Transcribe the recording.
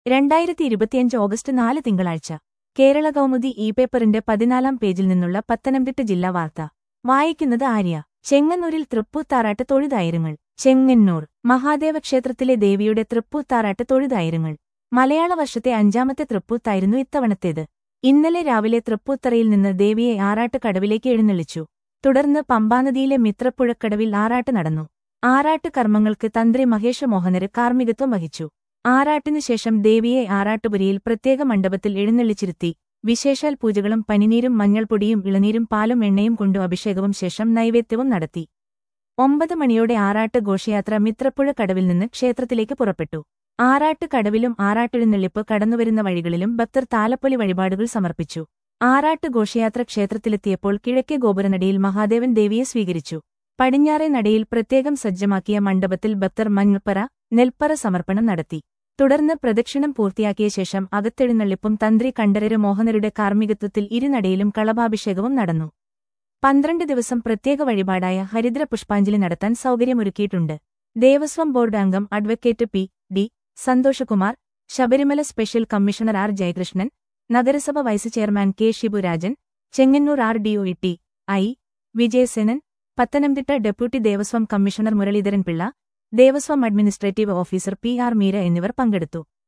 രണ്ടായിരത്തി ഇരുപത്തിയഞ്ച് ഓഗസ്റ്റ് നാല് തിങ്കളാഴ്ച കേരള കൗമുദി ഇ പേപ്പറിന്റെ പതിനാലാം പേജിൽ നിന്നുള്ള പത്തനംതിട്ട ജില്ലാ വാർത്ത വായിക്കുന്നത് ആര്യ ചെങ്ങന്നൂരിൽ തൃപ്പൂത്താറാട്ട് തൊഴുതായിരങ്ങൾ ചെങ്ങന്നൂർ മഹാദേവ ക്ഷേത്രത്തിലെ ദേവിയുടെ തൃപ്പൂത്താറാട്ട് തൊഴുതായിരങ്ങൾ മലയാള വർഷത്തെ അഞ്ചാമത്തെ തൃപ്പൂത്തായിരുന്നു ഇത്തവണത്തേത് ഇന്നലെ രാവിലെ തൃപ്പൂത്തറയിൽ നിന്ന് ദേവിയെ ആറാട്ട് കടവിലേക്ക് എഴുന്നള്ളിച്ചു തുടർന്ന് പമ്പാനദിയിലെ മിത്രപ്പുഴക്കടവിൽ ആറാട്ട് നടന്നു ആറാട്ട് കർമ്മങ്ങൾക്ക് തന്ത്രി മഹേഷ മോഹനര് കാർമ്മികത്വം വഹിച്ചു ആറാട്ടിനു ശേഷം ദേവിയെ ആറാട്ടുപുരിയിൽ പ്രത്യേക മണ്ഡപത്തിൽ എഴുന്നള്ളിച്ചിരുത്തി വിശേഷാൽ പൂജകളും പനിനീരും മഞ്ഞൾപ്പൊടിയും ഇളനീരും പാലും എണ്ണയും കൊണ്ടു അഭിഷേകവും ശേഷം നൈവേദ്യവും നടത്തി ഒമ്പത് മണിയോടെ ആറാട്ട് ഘോഷയാത്ര മിത്രപ്പുഴ കടവിൽ നിന്ന് ക്ഷേത്രത്തിലേക്ക് പുറപ്പെട്ടു ആറാട്ട് കടവിലും ആറാട്ടെഴുന്നള്ളിപ്പ് കടന്നുവരുന്ന വഴികളിലും ഭക്തർ താലപ്പൊലി വഴിപാടുകൾ സമർപ്പിച്ചു ആറാട്ട് ഘോഷയാത്ര ക്ഷേത്രത്തിലെത്തിയപ്പോൾ കിഴക്കേ ഗോപുരനടയിൽ മഹാദേവൻ ദേവിയെ സ്വീകരിച്ചു പടിഞ്ഞാറേ നടയിൽ പ്രത്യേകം സജ്ജമാക്കിയ മണ്ഡപത്തിൽ ഭക്തർ മഞ്ഞപ്പറ നെൽപ്പറ സമർപ്പണം നടത്തി തുടർന്ന് പ്രദക്ഷിണം പൂർത്തിയാക്കിയ ശേഷം അകത്തെഴുന്നള്ളിപ്പും തന്ത്രി കണ്ഠരര് മോഹനരുടെ കാർമ്മികത്വത്തിൽ ഇരുനടയിലും കളഭാഭിഷേകവും നടന്നു പന്ത്രണ്ട് ദിവസം പ്രത്യേക വഴിപാടായ ഹരിദ്ര പുഷ്പാഞ്ജലി നടത്താൻ സൗകര്യമൊരുക്കിയിട്ടുണ്ട് ദേവസ്വം ബോർഡ് അംഗം advocate P D Santhoshkumar Sabarimala special commissioner R Jayakrishnan നഗരസഭ vice chairman K Shiburajan Chengannur R D O T I Vijayasenan Pathanamthitta deputy Devaswom commissioner Muraleedharan Pillai Devaswom administrative officer P R Meera എന്നിവർ പങ്കെടുത്തു